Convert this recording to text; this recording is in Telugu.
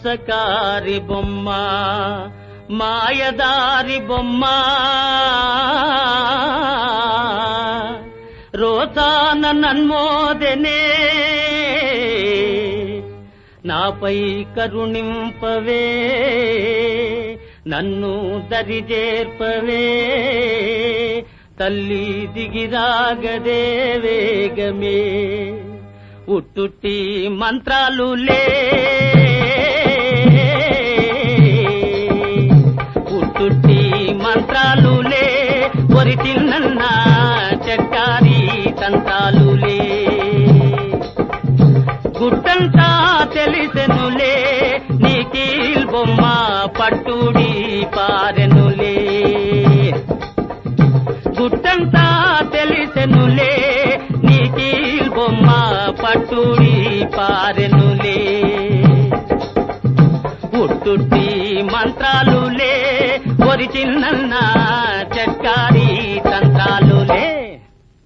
మోసకారి బొమ్మ మాయదారి బొమ్మ రోసాన నన్మోదనే నాపై కరుణింపవే నన్ను దరిజేర్పవే తల్లి దిగిరాగదే వేగమే ఉట్టుట్టి మంత్రాలులే ఉట్టుట్టి మంత్రాలులే ఒరి తిన్న చక్కారి తంత్రాలులే గుట్టంతా తెలిసెనులే నీకీల్ బొమ్మ పట్టుడి పారెనులే గుట్టంతా తెలిసెనులే నీకీల్ బొమ్మ పట్టుడి పారెనులే ఉట్టుట్టి మంత్రాలులే ఒరిజినల్ నా చెక్క